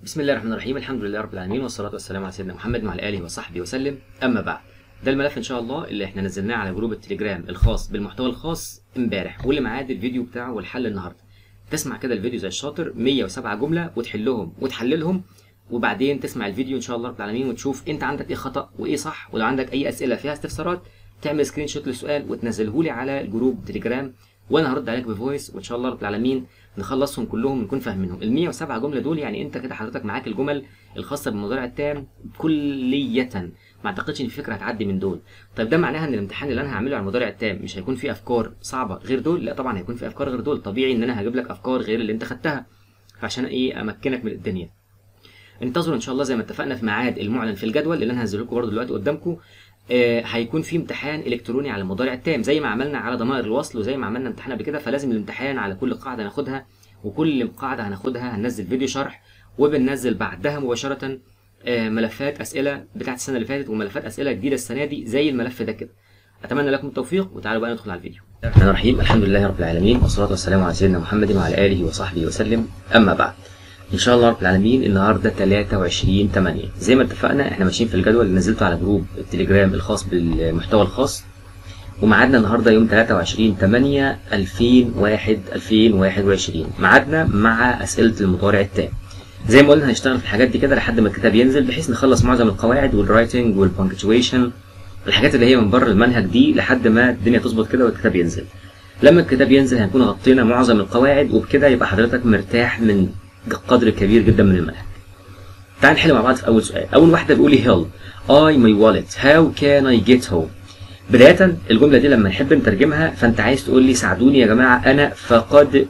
بسم الله الرحمن الرحيم الحمد لله رب العالمين والصلاة والسلام على سيدنا محمد وعلى آله وصحبه وسلم أما بعد ده الملف إن شاء الله اللي احنا نزلناه على جروب التليجرام الخاص بالمحتوى الخاص امبارح واللي معاد الفيديو بتاعه والحل النهارده تسمع كده الفيديو زي الشاطر 107 جملة وتحلهم وتحللهم وبعدين تسمع الفيديو إن شاء الله رب العالمين وتشوف أنت عندك إيه خطأ وإيه صح ولو عندك أي أسئلة فيها استفسارات تعمل سكرين شوت للسؤال وتنزله لي على الجروب تليجرام وانا هرد عليك بفويس وان شاء الله رب العالمين نخلصهم كلهم نكون فاهمينهم ال 107 جمله دول يعني انت كده حضرتك معاك الجمل الخاصه بالمضارع التام كليا ما اعتقدش ان في فكره هتعدي من دول طيب ده معناها ان الامتحان اللي انا هعمله على المضارع التام مش هيكون فيه افكار صعبه غير دول لا طبعا هيكون فيه افكار غير دول طبيعي ان انا هجيب لك افكار غير اللي انت خدتها فعشان ايه امكنك من الدنيا انتظروا ان شاء الله زي ما اتفقنا في ميعاد المعلن في الجدول اللي انا هنزله لكم برده دلوقتي قدامكم آه هيكون في امتحان الكتروني على المضارع التام زي ما عملنا على ضمائر الوصل وزي ما عملنا امتحان قبل كده فلازم الامتحان على كل قاعده ناخدها وكل قاعده هناخدها هننزل فيديو شرح وبننزل بعدها مباشره آه ملفات اسئله بتاعت السنه اللي فاتت وملفات اسئله جديده السنه دي زي الملف ده كده اتمنى لكم التوفيق وتعالوا بقى ندخل على الفيديو الرحمن الرحيم الحمد لله رب العالمين والصلاه والسلام على سيدنا محمد وعلى اله وصحبه وسلم اما بعد ان شاء الله رب العالمين النهارده 23 8 زي ما اتفقنا احنا ماشيين في الجدول اللي نزلته على جروب التليجرام الخاص بالمحتوى الخاص وميعادنا النهارده يوم 23 8 2001 2021 ميعادنا مع اسئله المضارع التام زي ما قلنا هنشتغل في الحاجات دي كده لحد ما الكتاب ينزل بحيث نخلص معظم القواعد والرايتنج والبانكتويشن الحاجات اللي هي من بره المنهج دي لحد ما الدنيا تظبط كده والكتاب ينزل لما الكتاب ينزل هنكون غطينا معظم القواعد وبكده يبقى حضرتك مرتاح من قدر كبير جدا من المنهج تعال نحل مع بعض في اول سؤال اول واحده بيقول لي هيل اي ماي والت هاو كان اي جيت هوم بدايه الجمله دي لما نحب نترجمها فانت عايز تقول لي ساعدوني يا جماعه انا فقدت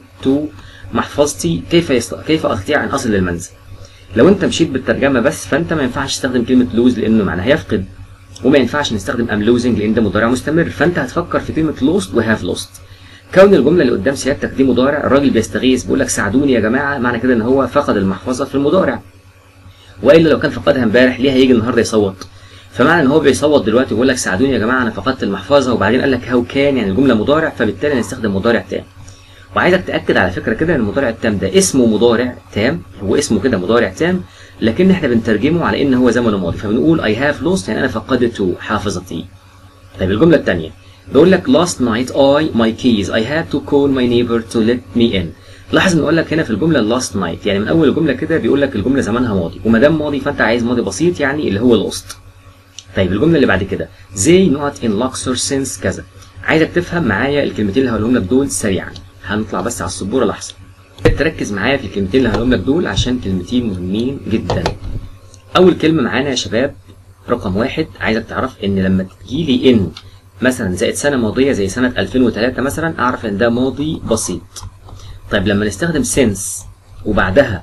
محفظتي كيف يست... كيف استطيع ان اصل للمنزل لو انت مشيت بالترجمه بس فانت ما ينفعش تستخدم كلمه لوز لانه معناها يفقد وما ينفعش نستخدم ام لوزنج لان ده مضارع مستمر فانت هتفكر في كلمه لوست وهاف لوست كون الجمله اللي قدام سيادتك دي مضارع الراجل بيستغيث بيقول لك ساعدوني يا جماعه معنى كده ان هو فقد المحفظه في المضارع والا لو كان فقدها امبارح ليه هيجي النهارده يصوت فمعنى ان هو بيصوت دلوقتي ويقول لك ساعدوني يا جماعه انا فقدت المحفظه وبعدين قال لك هاو كان يعني الجمله مضارع فبالتالي هنستخدم مضارع تام وعايزك تاكد على فكره كده ان المضارع التام ده اسمه مضارع تام هو اسمه كده مضارع تام لكن احنا بنترجمه على ان هو زمن ماضي فبنقول اي هاف لوست يعني انا فقدت حافظتي طيب الجمله الثانيه بيقول لك last night I my keys I had to call my neighbor to let me in لاحظ ان اقول لك هنا في الجمله last night يعني من اول الجمله كده بيقول لك الجمله زمانها ماضي وما دام ماضي فانت عايز ماضي بسيط يعني اللي هو lost طيب الجمله اللي بعد كده they not in Luxor since كذا عايزك تفهم معايا الكلمتين اللي هقولهم لك دول سريعا هنطلع بس على السبوره لحظه تركز معايا في الكلمتين اللي هقولهم لك دول عشان كلمتين مهمين جدا اول كلمه معانا يا شباب رقم واحد عايزك تعرف ان لما تجيلي ان مثلا زائد سنة ماضية زي سنة 2003 مثلا أعرف إن ده ماضي بسيط. طيب لما نستخدم since وبعدها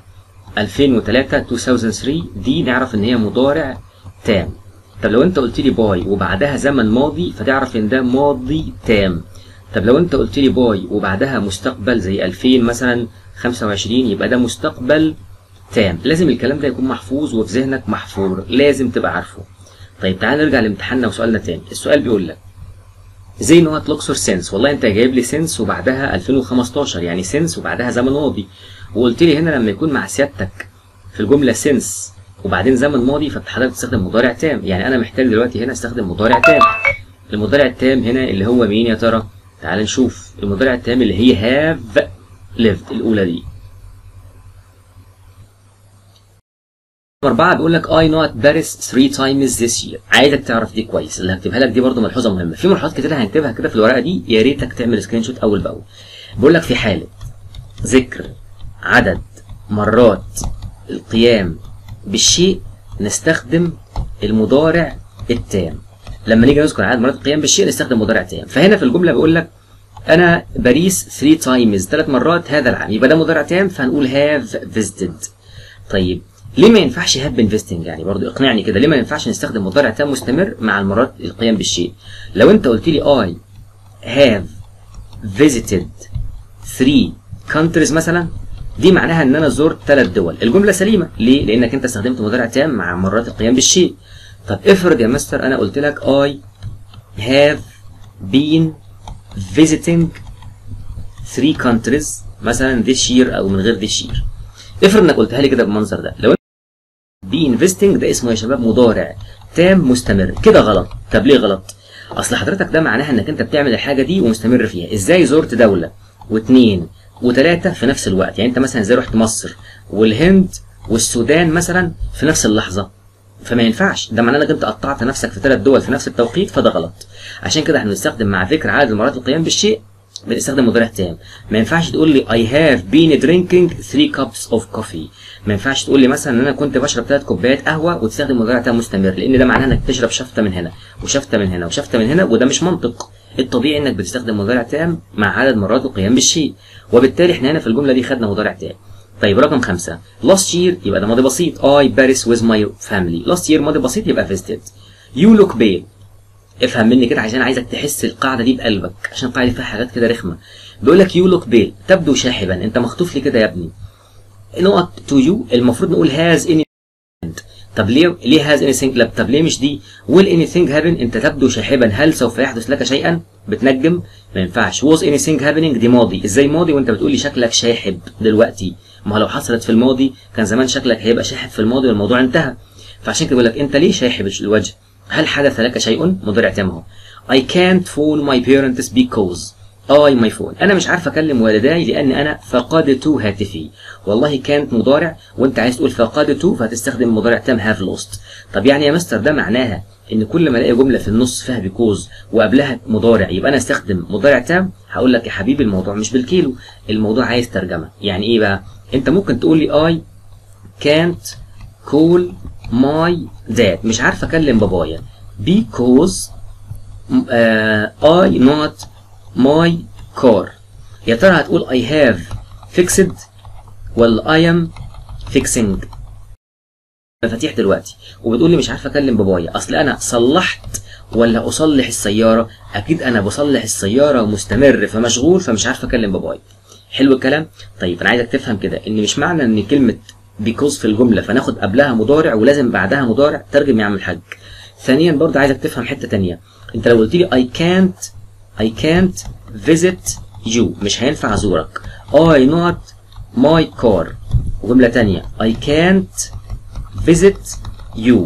2003 2003 دي نعرف إن هي مضارع تام. طب لو أنت قلت لي باي وبعدها زمن ماضي فتعرف إن ده ماضي تام. طب لو أنت قلت لي باي وبعدها مستقبل زي 2000 مثلا 25 يبقى ده مستقبل تام. لازم الكلام ده يكون محفوظ وفي ذهنك محفور، لازم تبقى عارفه. طيب تعال نرجع لامتحاننا وسؤالنا تاني، السؤال بيقول لك زي نوت لوكسور سينس والله انت جايب لي سينس وبعدها 2015 يعني سينس وبعدها زمن ماضي وقلت لي هنا لما يكون مع سيادتك في الجمله سينس وبعدين زمن ماضي فانت حضرتك تستخدم مضارع تام يعني انا محتاج دلوقتي هنا استخدم مضارع تام المضارع التام هنا اللي هو مين يا ترى تعال نشوف المضارع التام اللي هي هاف lived الاولى دي أربعة بيقول لك I not Paris three times this year عايزك تعرف دي كويس اللي هكتبها لك دي برضه ملحوظة مهمة في ملحوظات كتير هنكتبها كده في الورقة دي يا ريتك تعمل سكرين شوت أول بأول بيقول لك في حالة ذكر عدد مرات القيام بالشيء نستخدم المضارع التام لما نيجي نذكر عدد مرات القيام بالشيء نستخدم مضارع تام فهنا في الجملة بيقول لك أنا باريس 3 تايمز ثلاث مرات هذا العام يبقى ده مضارع تام فهنقول have visited طيب ليه ما ينفعش هاب انفستنج يعني برضو اقنعني كده ليه ما ينفعش نستخدم مضارع تام مستمر مع المرات القيام بالشيء لو انت قلت لي I have visited three countries مثلا دي معناها ان انا زرت ثلاث دول الجمله سليمه ليه لانك انت استخدمت مضارع تام مع مرات القيام بالشيء طب افرض يا مستر انا قلت لك I have been visiting three countries مثلا this year او من غير this year افرض انك قلتها لي كده بالمنظر ده لو بي انفستنج ده اسمه يا شباب مضارع تام مستمر كده غلط طب ليه غلط اصل حضرتك ده معناها انك انت بتعمل الحاجه دي ومستمر فيها ازاي زرت دوله واثنين وثلاثه في نفس الوقت يعني انت مثلا ازاي رحت مصر والهند والسودان مثلا في نفس اللحظه فما ينفعش ده معناه انك انت قطعت نفسك في ثلاث دول في نفس التوقيت فده غلط عشان كده احنا بنستخدم مع ذكر عدد مرات القيام بالشيء بنستخدم مضارع تام ما ينفعش تقول لي I have been drinking 3 cups of coffee ما ينفعش تقول لي مثلا ان انا كنت بشرب ثلاث كوبايات قهوه وتستخدم مضارع تام مستمر لان ده معناه انك تشرب شفطه من هنا وشفطه من هنا وشفطه من هنا وده مش منطق الطبيعي انك بتستخدم مضارع تام مع عدد مرات القيام بالشيء وبالتالي احنا هنا في الجمله دي خدنا مضارع تام طيب رقم خمسة last year يبقى ده ماضي بسيط I Paris with my family last year ماضي بسيط يبقى visited you look pale افهم مني كده عشان عايزك تحس القاعده دي بقلبك عشان القاعده دي فيها حاجات كده رخمه بيقول لك يو لوك بيل تبدو شاحبا انت مخطوف لي كده يا ابني نقط تو يو المفروض نقول هاز اني طب ليه ليه هاز اني ثينج لا طب ليه مش دي ويل اني ثينج هابن انت تبدو شاحبا هل سوف يحدث لك شيئا بتنجم ما ينفعش was anything happening دي ماضي ازاي ماضي وانت بتقول لي شكلك شاحب دلوقتي ما هو لو حصلت في الماضي كان زمان شكلك هيبقى شاحب في الماضي والموضوع انتهى فعشان كده بقول لك انت ليه شاحب الوجه هل حدث لك شيء مضارع تام اهو I can't phone my parents because I my phone أنا مش عارف أكلم والداي لأن أنا فقدت هاتفي والله كانت مضارع وأنت عايز تقول فقدت فهتستخدم مضارع تام have lost طب يعني يا مستر ده معناها إن كل ما ألاقي جملة في النص فيها بيكوز وقبلها مضارع يبقى أنا أستخدم مضارع تام هقول لك يا حبيبي الموضوع مش بالكيلو الموضوع عايز ترجمة يعني إيه بقى أنت ممكن تقول لي I can't call my dad مش عارف أكلم بابايا because uh, I not my car يا ترى هتقول I have fixed ولا I am fixing مفاتيح دلوقتي وبتقول لي مش عارف اكلم بابايا اصل انا صلحت ولا اصلح السياره اكيد انا بصلح السياره ومستمر فمشغول فمش عارف اكلم بابايا حلو الكلام طيب انا عايزك تفهم كده ان مش معنى ان كلمه بيكوز في الجمله فناخد قبلها مضارع ولازم بعدها مضارع ترجم يا عم الحاج ثانيا برضه عايزك تفهم حته تانية انت لو قلت لي I can't I can't visit you مش هينفع ازورك I not my car وجملة تانية I can't visit you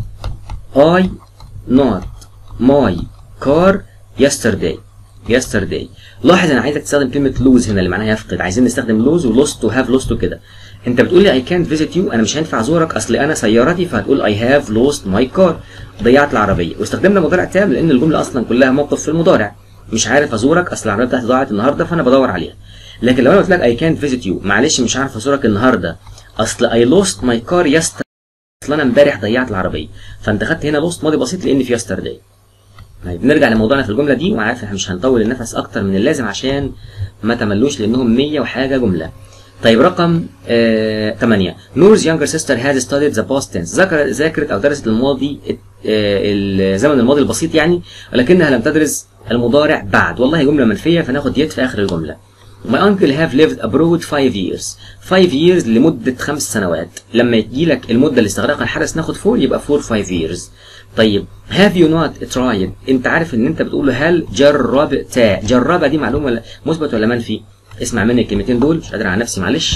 I not my car yesterday yesterday لاحظ انا عايزك تستخدم كلمة lose هنا اللي معناها يفقد عايزين نستخدم lose و lost to have lost وكده انت بتقول لي I can't visit you انا مش هينفع ازورك اصل انا سيارتي فهتقول I have lost my car ضيعت العربية واستخدمنا مضارع تام لان الجملة اصلا كلها موقف في المضارع مش عارف ازورك اصل العربيه بتاعتي ضاعت النهارده فانا بدور عليها لكن لو انا قلت لك اي كانت فيزيت يو معلش مش عارف ازورك النهارده اصل اي لوست ماي كار يستر اصل انا امبارح ضيعت العربيه فانت خدت هنا لوست ماضي بسيط لان في يسترداي طيب نرجع لموضوعنا في الجمله دي وعارف احنا مش هنطول النفس اكتر من اللازم عشان ما تملوش لانهم 100 وحاجه جمله طيب رقم آه 8 نور's younger sister has studied the past tense ذكر ذاكرت او درست الماضي آه الزمن الماضي البسيط يعني ولكنها لم تدرس المضارع بعد والله جملة منفية فناخد يد في آخر الجملة My uncle have lived abroad five years five years لمدة خمس سنوات لما يجي لك المدة اللي استغرقها الحدث ناخد فور يبقى فور five years طيب have you not tried انت عارف ان انت بتقول له هل جربت جربة دي معلومة ولا مثبت ولا منفي اسمع مني الكلمتين دول مش قادر على نفسي معلش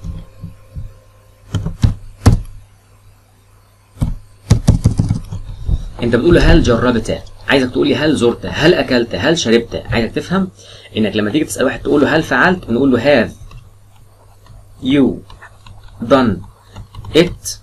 انت بتقول له هل جربت عايزك تقول لي هل زرت هل اكلت هل شربت عايزك تفهم انك لما تيجي تسال واحد تقول له هل فعلت نقول له have you done it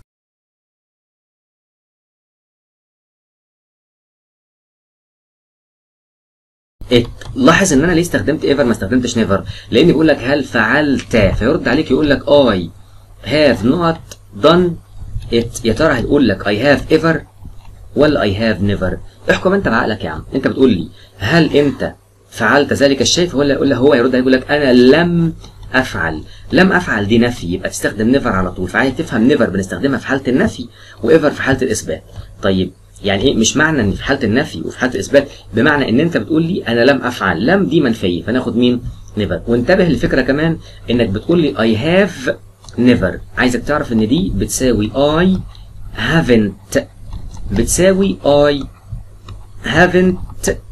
it لاحظ ان انا ليه استخدمت ever ما استخدمتش never لان بيقول لك هل فعلت فيرد عليك يقول لك I have not done it يا ترى هيقول لك I have ever ولا I have never احكم انت بعقلك يا عم انت بتقول لي هل انت فعلت ذلك الشيء ولا يقول هو يرد يقول لك انا لم افعل لم افعل دي نفي يبقى تستخدم نيفر على طول فعايز تفهم نيفر بنستخدمها في حاله النفي وايفر في حاله الاثبات طيب يعني ايه مش معنى ان في حاله النفي وفي حاله الاثبات بمعنى ان انت بتقول لي انا لم افعل لم دي منفيه فناخد مين نيفر وانتبه للفكره كمان انك بتقول لي I have never عايزك تعرف ان دي بتساوي I haven't بتساوي I haven't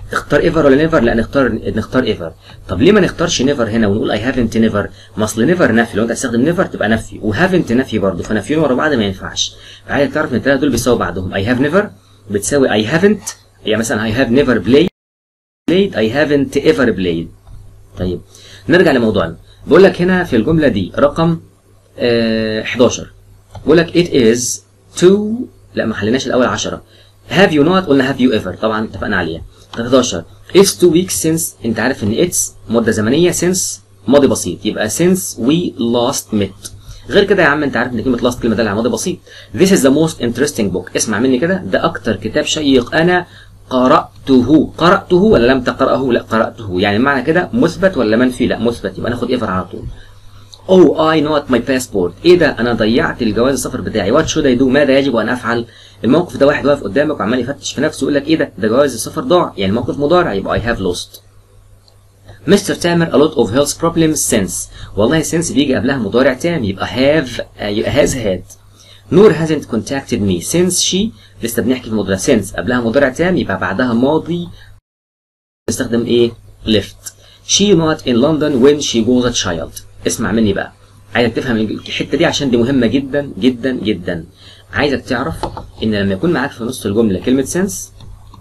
اختار ايفر ولا نيفر لا نختار نختار ايفر طب ليه ما نختارش نيفر هنا ونقول اي هافنت نيفر ما اصل نيفر نفي لو انت هتستخدم نيفر تبقى نفي وهافنت نفي برضه فنفيين ورا بعض ما ينفعش فعايزك تعرف ان الثلاثه دول بيساووا بعضهم اي هاف نيفر بتساوي اي هافنت يعني مثلا اي هاف نيفر بلاي بلايد اي هافنت ايفر بلايد طيب نرجع لموضوعنا بقول لك هنا في الجمله دي رقم آه 11 بقول لك it is to لا ما حليناش الاول 10 have you not قلنا have you ever طبعا اتفقنا عليها طب 11 it's two weeks since انت عارف ان it's مده زمنيه since ماضي بسيط يبقى since we last met غير كده يا عم انت عارف ان كلمه last كلمه دالة على ماضي بسيط this is the most interesting book اسمع مني كده ده اكتر كتاب شيق انا قرأته قرأته ولا لم تقرأه لا قرأته يعني معنى كده مثبت ولا منفي لا مثبت يبقى ناخد ايفر على طول Oh I not my passport ايه ده انا ضيعت الجواز السفر بتاعي what should I do ماذا يجب ان افعل الموقف ده واحد واقف قدامك وعمال يفتش في نفسه يقول لك ايه ده ده جواز السفر ضاع يعني موقف مضارع يبقى I have lost Mr. Tamer a lot of health problems since والله since بيجي قبلها مضارع تام يبقى have uh, has had نور hasn't contacted me since she لسه بنحكي في المضارع since قبلها مضارع تام يبقى بعدها ماضي نستخدم ايه left she not in London when she was a child اسمع مني بقى عايزك تفهم الحته دي عشان دي مهمه جدا جدا جدا عايزك تعرف ان لما يكون معاك في نص الجمله كلمه سنس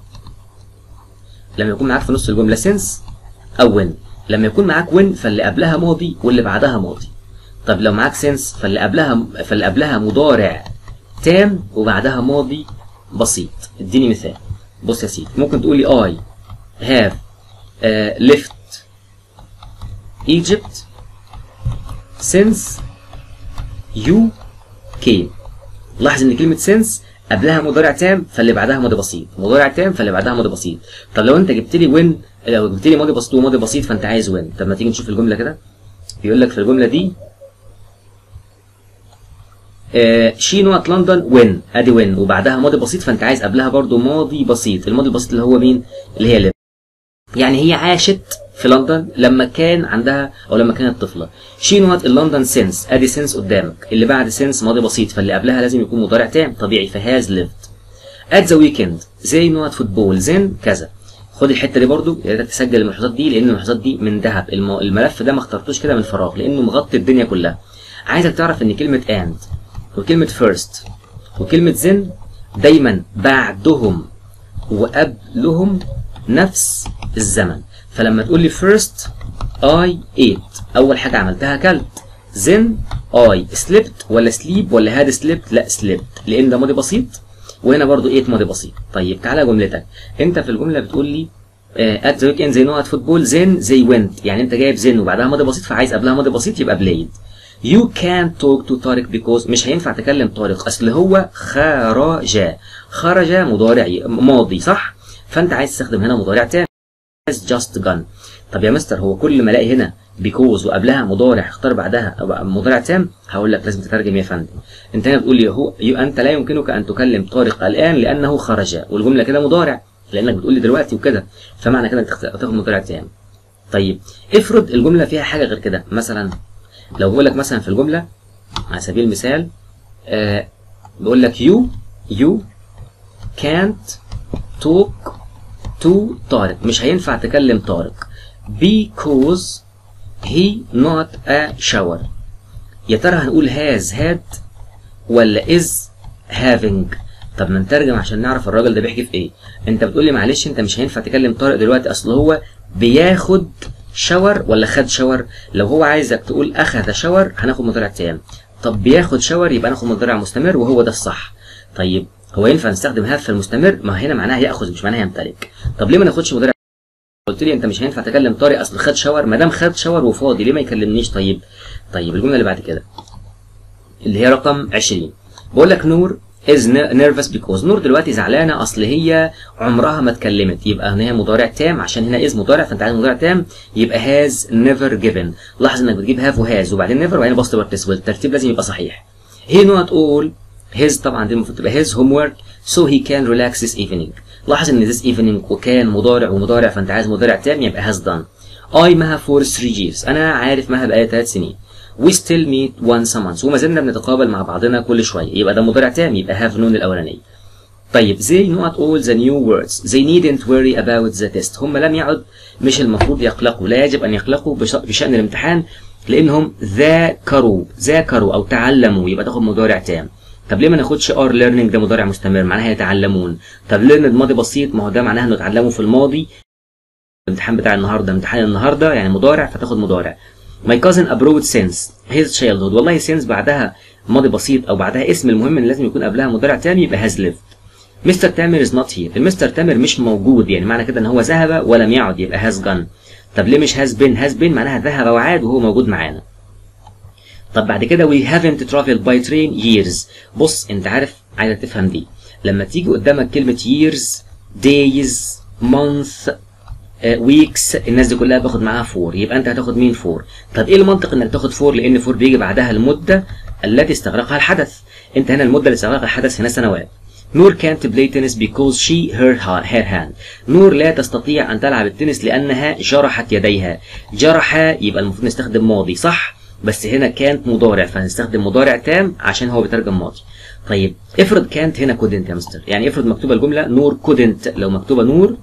لما يكون معاك في نص الجمله سنس او وين لما يكون معاك وين فاللي قبلها ماضي واللي بعدها ماضي طب لو معاك سنس فاللي قبلها فاللي قبلها مضارع تام وبعدها ماضي بسيط اديني مثال بص يا سيدي ممكن تقولي I have uh, left Egypt since you came لاحظ ان كلمه since قبلها مضارع تام فاللي بعدها ماضي بسيط مضارع تام فاللي بعدها ماضي بسيط طب لو انت جبت لي وين لو جبت لي ماضي بسيط وماضي بسيط فانت عايز وين طب ما تيجي نشوف الجمله كده بيقول لك في الجمله دي شي نوت لندن وين ادي وين وبعدها ماضي بسيط فانت عايز قبلها برضو ماضي بسيط الماضي البسيط اللي هو مين اللي هي لب. يعني هي عاشت في لندن لما كان عندها او لما كانت طفله شي نوت لندن سينس ادي سينس قدامك اللي بعد سينس ماضي بسيط فاللي قبلها لازم يكون مضارع تام طبيعي فهاز ليفد ات ذا ويكند زي نوت فوتبول زين كذا خد الحته دي برضو يا ريتك تسجل الملاحظات دي لان الملاحظات دي من ذهب الملف ده ما اخترتوش كده من فراغ لانه مغطي الدنيا كلها عايزك تعرف ان كلمه اند وكلمه فيرست وكلمه زين دايما بعدهم وقبلهم نفس الزمن فلما تقول لي first I ate أول حاجة عملتها أكلت then I slept ولا sleep ولا had slept لا slept لأن ده ماضي بسيط وهنا برضو ate ماضي بسيط طيب تعالى جملتك أنت في الجملة بتقول لي uh, at the weekend they know at football then they went يعني أنت جايب then وبعدها ماضي بسيط فعايز قبلها ماضي بسيط يبقى played You can't talk to طارق because مش هينفع تكلم طارق أصل هو خرج خرج مضارع ماضي صح؟ فأنت عايز تستخدم هنا مضارع تام has just gone طب يا مستر هو كل ما الاقي هنا بيكوز وقبلها مضارع اختار بعدها مضارع تام هقول لك لازم تترجم يا فندم انت هنا بتقول لي هو انت لا يمكنك ان تكلم طارق الان لانه خرج والجمله كده مضارع لانك بتقول لي دلوقتي وكده فمعنى كده انك تاخد مضارع تام طيب افرض الجمله فيها حاجه غير كده مثلا لو بقول لك مثلا في الجمله على سبيل المثال آه بقول لك you you can't talk to طارق مش هينفع تكلم طارق because he not a shower يا ترى هنقول has had ولا is having طب ما نترجم عشان نعرف الراجل ده بيحكي في ايه انت بتقول لي معلش انت مش هينفع تكلم طارق دلوقتي اصل هو بياخد شاور ولا خد شاور لو هو عايزك تقول اخذ شاور هناخد مضارع تام طب بياخد شاور يبقى ناخد مضارع مستمر وهو ده الصح طيب هو ينفع نستخدم هاف في المستمر ما هنا معناها ياخذ مش معناها يمتلك طب ليه ما ناخدش مضارع قلت لي انت مش هينفع تكلم طارق اصل خد شاور ما دام خد شاور وفاضي ليه ما يكلمنيش طيب طيب الجمله اللي بعد كده اللي هي رقم 20 بقول لك نور is nervous because نور دلوقتي زعلانه اصل هي عمرها ما اتكلمت يبقى هنا مضارع تام عشان هنا is مضارع فانت عايز مضارع تام يبقى has never given لاحظ انك بتجيب have وهاز وبعدين never وبعدين باست participle الترتيب لازم يبقى صحيح he not all his طبعا دي المفروض تبقى his homework so he can relax this evening لاحظ ان this evening وكان مضارع ومضارع فانت عايز مضارع تام يبقى has done I مها for three years انا عارف مها بقالي ثلاث سنين we still meet once a month وما زلنا بنتقابل مع بعضنا كل شويه يبقى ده مضارع تام يبقى have known الاولانيه طيب they not all the new words they needn't worry about the test هم لم يعد مش المفروض يقلقوا لا يجب أن يقلقوا بش- بشأن الامتحان لأنهم ذاكروا ذاكروا أو تعلموا يبقى تاخد مضارع تام طب ليه ما ناخدش ار learning ده مضارع مستمر معناها يتعلمون طب learned ماضي بسيط ما هو ده معناها انه اتعلموا في الماضي الامتحان بتاع النهارده امتحان النهارده يعني مضارع فتاخد مضارع My cousin abroad since his childhood والله since بعدها ماضي بسيط او بعدها اسم المهم ان لازم يكون قبلها مضارع تاني يبقى has lived مستر تامر is not here المستر تامر مش موجود يعني معنى كده ان هو ذهب ولم يعد يبقى has gone طب ليه مش has been has been معناها ذهب وعاد وهو موجود معانا طب بعد كده we haven't traveled by train years بص انت عارف عايزك تفهم دي لما تيجي قدامك كلمة years days month ويكس الناس دي كلها باخد معاها فور يبقى انت هتاخد مين فور طب ايه المنطق انك تاخد فور لان فور بيجي بعدها المده التي استغرقها الحدث انت هنا المده اللي استغرقها الحدث هنا سنوات نور can't play tennis because she hurt her her hand نور لا تستطيع ان تلعب التنس لانها جرحت يديها جرح يبقى المفروض نستخدم ماضي صح بس هنا كانت مضارع فهنستخدم مضارع تام عشان هو بيترجم ماضي طيب افرض كانت هنا couldn't يا مستر يعني افرض مكتوبه الجمله نور couldn't لو مكتوبه نور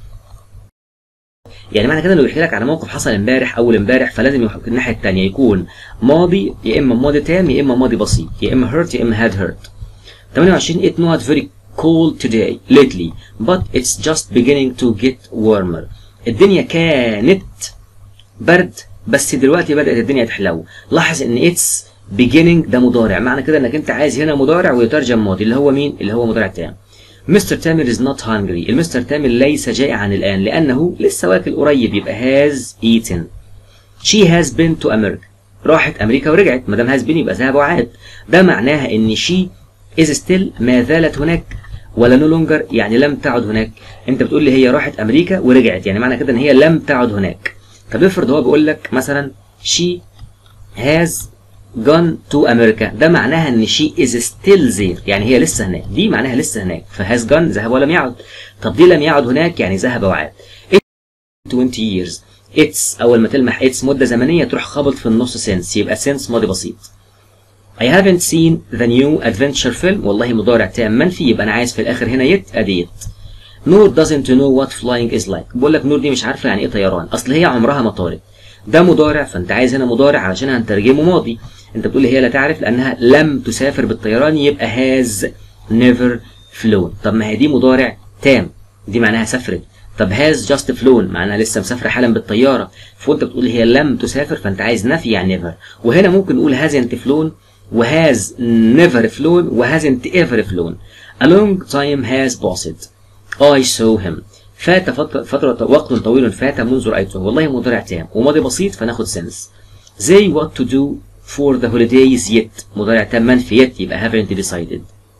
يعني معنى كده انه بيحكي لك على موقف حصل امبارح اول امبارح فلازم يحط الناحيه الثانيه يكون ماضي يا اما ماضي تام يا اما ماضي بسيط يا اما hurt يا اما had hurt 28 it not very cold today lately but it's just beginning to get warmer الدنيا كانت برد بس دلوقتي بدأت الدنيا تحلو لاحظ ان it's beginning ده مضارع معنى كده انك انت عايز هنا مضارع ويترجم ماضي اللي هو مين اللي هو مضارع تام مستر تامر is not hungry المستر تامر ليس جائعا الآن لأنه لسه واكل قريب يبقى has eaten she has been to America راحت أمريكا ورجعت ما دام has been يبقى ذهب وعاد ده معناها إن she is still ما زالت هناك ولا no longer يعني لم تعد هناك أنت بتقول لي هي راحت أمريكا ورجعت يعني معنى كده إن هي لم تعد هناك طب افرض هو بيقول لك مثلا she has gone to America ده معناها ان she is still there يعني هي لسه هناك دي معناها لسه هناك فهاز gone ذهب ولم يعد طب دي لم يعد هناك يعني ذهب وعاد 20 years it's اول ما تلمح it's مده زمنيه تروح خابط في النص since يبقى since ماضي بسيط I haven't seen the new adventure film والله مضارع تام منفي يبقى انا عايز في الاخر هنا يت ادي يت نور doesn't know what flying is like بقول لك نور دي مش عارفه يعني ايه طيران اصل هي عمرها ما طارت ده مضارع فانت عايز هنا مضارع علشان هنترجمه ماضي انت بتقول لي هي لا تعرف لانها لم تسافر بالطيران يبقى has never flown طب ما هي دي مضارع تام دي معناها سافرت طب has just flown معناها لسه مسافره حالا بالطياره فانت بتقول هي لم تسافر فانت عايز نفي يعني never وهنا ممكن نقول hasn't flown وhas never flown وhasn't ever flown a long time has passed I saw him فات فترة, فترة وقت طويل فات منذ رأيته والله مضارع تام وماضي بسيط فناخد sense they what to do for the holidays yet مضارع تام منفي yet يبقى haven't decided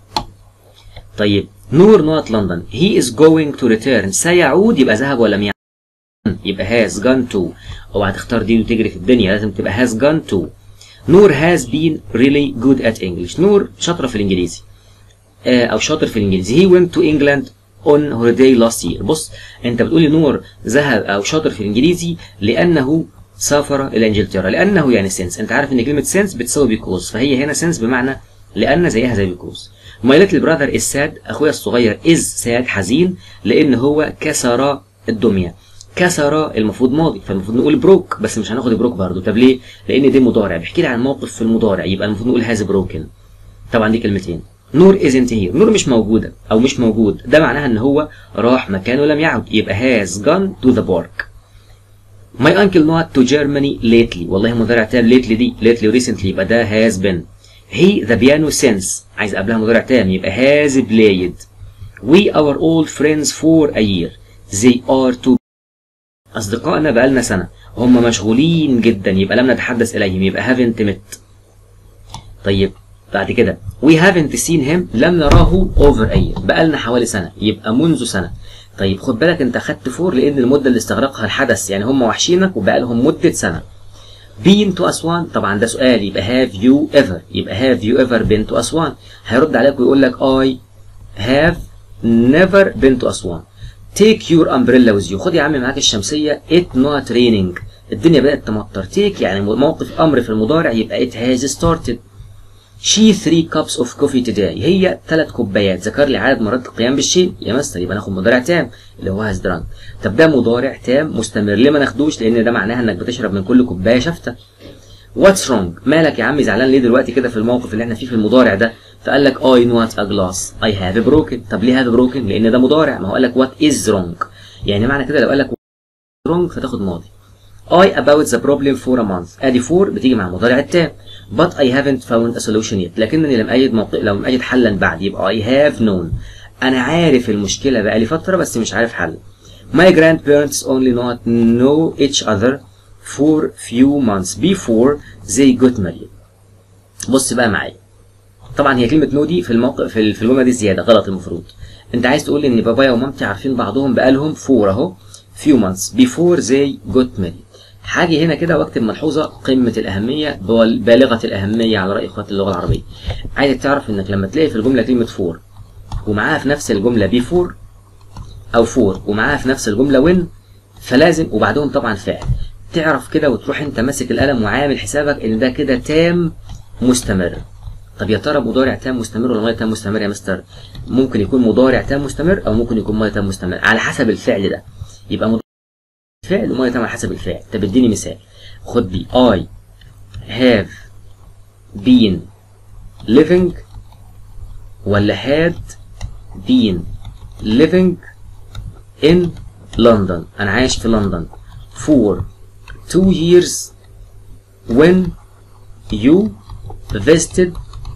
طيب نور not London he is going to return سيعود يبقى ذهب ولم يعد يبقى has gone to اوعى تختار دي وتجري في الدنيا لازم تبقى has gone to نور has been really good at English نور شاطرة في الإنجليزي آه أو شاطر في الإنجليزي he went to England on holiday last year بص أنت بتقولي نور ذهب أو شاطر في الإنجليزي لأنه سافر إلى إنجلترا لأنه يعني سنس أنت عارف إن كلمة سنس بتساوي because فهي هنا سنس بمعنى لأن زيها زي because My little brother is sad أخويا الصغير is sad حزين لأن هو كسر الدمية كسر المفروض ماضي فالمفروض نقول بروك بس مش هناخد بروك برضه طب ليه؟ لأن دي مضارع بيحكي لي عن موقف في المضارع يبقى المفروض نقول هاز بروكن طبعا دي كلمتين نور isn't here نور مش موجودة أو مش موجود ده معناها إن هو راح مكانه لم يعد يبقى has gone to the park My uncle not to Germany lately والله مضارع تام lately دي lately recently يبقى ده has been he the piano since عايز قبلها مضارع تام يبقى has played we our old friends for a year they are to أصدقائنا بقالنا سنة هم مشغولين جدا يبقى لم نتحدث إليهم يبقى haven't met طيب بعد كده we haven't seen him لم نراه over a year بقالنا حوالي سنة يبقى منذ سنة طيب خد بالك انت خدت فور لان المده اللي استغرقها الحدث يعني هم وحشينك وبقى لهم مده سنه been to أسوان طبعا ده سؤال يبقى have you ever يبقى have you ever been to أسوان هيرد عليك ويقول لك I have never been to أسوان take your umbrella with you خد يا عم معاك الشمسية it not raining الدنيا بدأت تمطر take يعني موقف أمر في المضارع يبقى it has started she three cups of coffee today هي ثلاث كوبايات ذكر لي عدد مرات القيام بالشيء يا مستر يبقى ناخد مضارع تام اللي هو has drunk طب ده مضارع تام مستمر ليه ما ناخدوش لان ده معناها انك بتشرب من كل كوبايه شفته واتس رونج مالك يا عمي زعلان ليه دلوقتي كده في الموقف اللي احنا فيه في المضارع ده فقال لك اي نوت ا جلاس اي هاف بروكن طب ليه هاف بروكن لان ده مضارع ما هو قال لك وات از رونج يعني معنى كده لو قال لك رونج فتاخد ماضي I about the problem for a month ادي for بتيجي مع المضارع التام but I haven't found a solution yet لكنني لم اجد موقع لم اجد حلا بعد يبقى I have known انا عارف المشكله بقالي فتره بس مش عارف حل My grandparents only not know each other for few months before they got married بص بقى معايا طبعا هي كلمه نو دي في الموقع في في الجمله دي زياده غلط المفروض انت عايز تقول لي ان بابايا ومامتي عارفين بعضهم بقالهم فور اهو few months before they got married هاجي هنا كده واكتب ملحوظه قمه الاهميه بل- بالغه الاهميه على راي اخوات اللغه العربيه عايزك تعرف انك لما تلاقي في الجمله كلمه فور ومعاها في نفس الجمله بيفور او فور ومعاها في نفس الجمله وين فلازم وبعدهم طبعا فعل تعرف كده وتروح انت ماسك القلم وعامل حسابك ان ده كده تام مستمر طب يا ترى مضارع تام مستمر ولا ماضي تام مستمر يا مستر ممكن يكون مضارع تام مستمر او ممكن يكون ماضي تام مستمر على حسب الفعل ده يبقى مضارع فعل وماضي تام على حسب الفعل طب اديني مثال خد دي I have been living ولا had been living in London أنا عايش في لندن for two years when you visited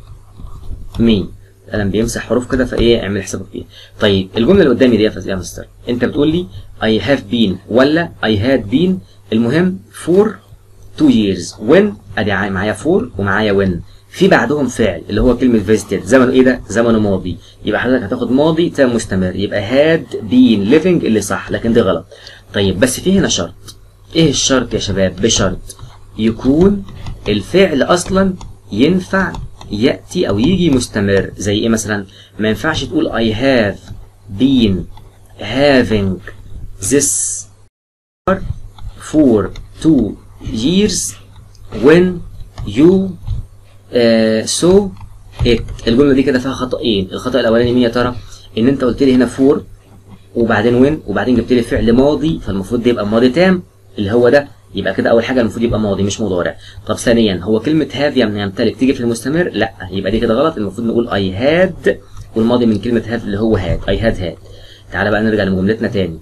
me القلم بيمسح حروف كده فايه اعمل حسابك فيها طيب الجمله اللي قدامي دي يا فز- يا مستر انت بتقول لي I have been ولا I had been المهم for two years when ادي عا- معايا for ومعايا when في بعدهم فعل اللي هو كلمه visited زمنه ايه ده زمنه ماضي يبقى حضرتك هتاخد ماضي تام مستمر يبقى had been living اللي صح لكن دي غلط طيب بس في هنا شرط ايه الشرط يا شباب بشرط يكون الفعل اصلا ينفع ياتي او يجي مستمر زي ايه مثلا ما ينفعش تقول I have been having this car for two years when you uh, saw it الجمله دي كده فيها خطأين الخطأ الاولاني مين يا ترى ان انت قلت لي هنا for وبعدين وين وبعدين جبت لي فعل ماضي فالمفروض ده يبقى ماضي تام اللي هو ده يبقى كده اول حاجه المفروض يبقى ماضي مش مضارع طب ثانيا هو كلمه هاف يعني يمتلك تيجي في المستمر لا يبقى دي كده غلط المفروض نقول اي هاد والماضي من كلمه هاف اللي هو هاد اي هاد هاد تعالى بقى نرجع لجملتنا تاني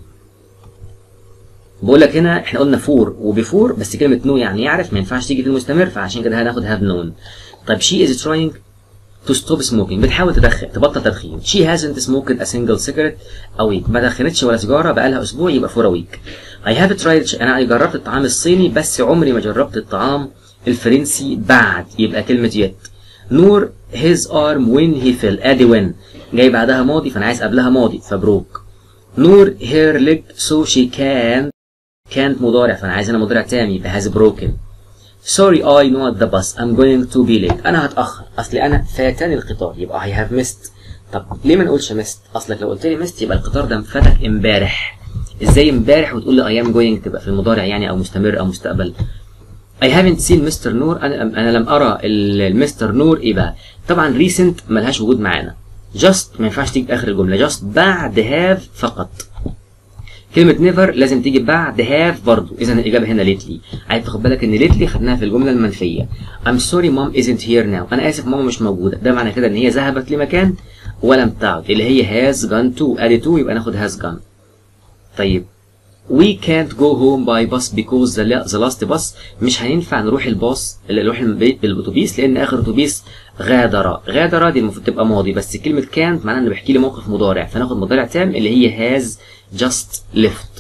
بقول لك هنا احنا قلنا فور وبيفور بس كلمه نو يعني يعرف ما ينفعش تيجي في المستمر فعشان كده هناخد هاف نون طيب شي از تراينج to stop smoking بتحاول تدخن تبطل تدخين she hasn't smoked a single cigarette a week ما دخنتش ولا سيجاره بقالها اسبوع يبقى for a week I have tried انا جربت الطعام الصيني بس عمري ما جربت الطعام الفرنسي بعد يبقى كلمه yet نور his arm when he fell ادي when جاي بعدها ماضي فانا عايز قبلها ماضي فبروك نور her leg so she can كانت مضارع فانا عايز هنا مضارع تاني يبقى has broken Sorry I not the bus I'm going to be late أنا هتأخر أصل أنا فاتني القطار يبقى I have missed طب ليه ما نقولش missed أصلك لو قلت لي missed يبقى القطار ده فاتك امبارح إزاي امبارح وتقول لي I am going تبقى في المضارع يعني أو مستمر أو مستقبل I haven't seen Mr. نور أنا أنا لم أرى المستر نور إيه بقى طبعا recent ملهاش وجود معانا just ما ينفعش تيجي آخر الجملة just بعد have فقط كلمة نيفر لازم تيجي بعد هاف برضو إذا الإجابة هنا ليتلي عايز تاخد بالك إن ليتلي خدناها في الجملة المنفية I'm sorry mom isn't here now أنا آسف ماما مش موجودة ده معنى كده إن هي ذهبت لمكان ولم تعد اللي هي has gone to أدي to يبقى ناخد has gone طيب we can't go home by bus because the, la- the last bus مش هينفع نروح الباص اللي نروح البيت بالاتوبيس لان اخر اتوبيس غادر غادر دي المفروض تبقى ماضي بس كلمه كانت معناها انه بيحكي لي موقف مضارع فناخد مضارع تام اللي هي has just left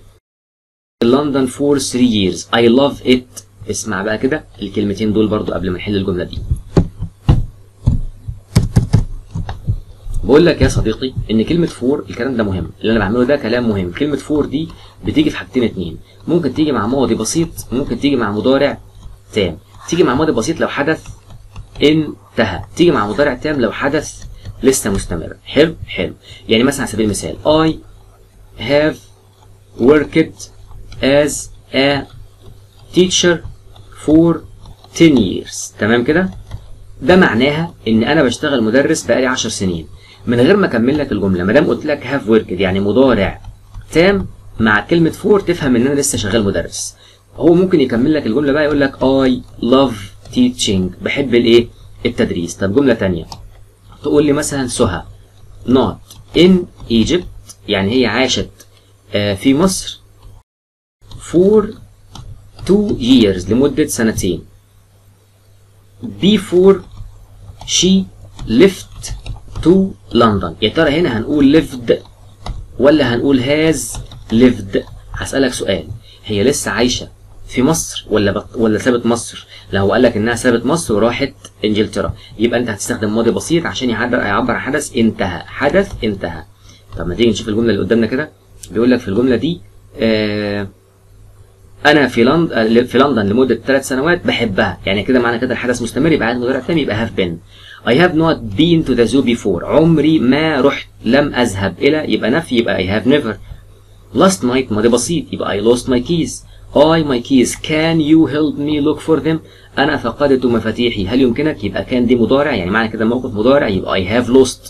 London for three years I love it اسمع بقى كده الكلمتين دول برضو قبل ما نحل الجمله دي بقول لك يا صديقي ان كلمه فور الكلام ده مهم اللي انا بعمله ده كلام مهم كلمه فور دي بتيجي في حاجتين اتنين ممكن تيجي مع ماضي بسيط ممكن تيجي مع مضارع تام تيجي مع ماضي بسيط لو حدث انتهى تيجي مع مضارع تام لو حدث لسه مستمر حلو حلو يعني مثلا على سبيل المثال I have worked as a teacher for 10 years تمام كده ده معناها ان انا بشتغل مدرس بقالي 10 سنين من غير ما اكمل لك الجمله ما دام قلت لك هاف وركد يعني مضارع تام مع كلمه فور تفهم ان انا لسه شغال مدرس هو ممكن يكمل لك الجمله بقى يقول لك I love teaching بحب الايه التدريس طب جمله تانية تقول لي مثلا سهى not in Egypt يعني هي عاشت آه، في مصر for two years لمدة سنتين before she left to London يا ترى هنا هنقول lived ولا هنقول has lived هسألك سؤال هي لسه عايشة في مصر ولا بط... ولا سابت مصر لو قال لك انها سابت مصر وراحت انجلترا يبقى انت هتستخدم ماضي بسيط عشان يعبر يعبر عن حدث انتهى حدث انتهى طب ما تيجي نشوف الجمله اللي قدامنا كده بيقول لك في الجمله دي آه انا في لندن في لندن لمده ثلاث سنوات بحبها يعني كده معنى كده الحدث مستمر يبقى عايز مضارع تاني يبقى have been I have not been to the zoo before عمري ما رحت لم اذهب الى يبقى نفي يبقى I have never last night ماضي بسيط يبقى I lost my keys I my keys can you help me look for them انا فقدت مفاتيحي هل يمكنك يبقى كان دي مضارع يعني معنى كده موقف مضارع يبقى I have lost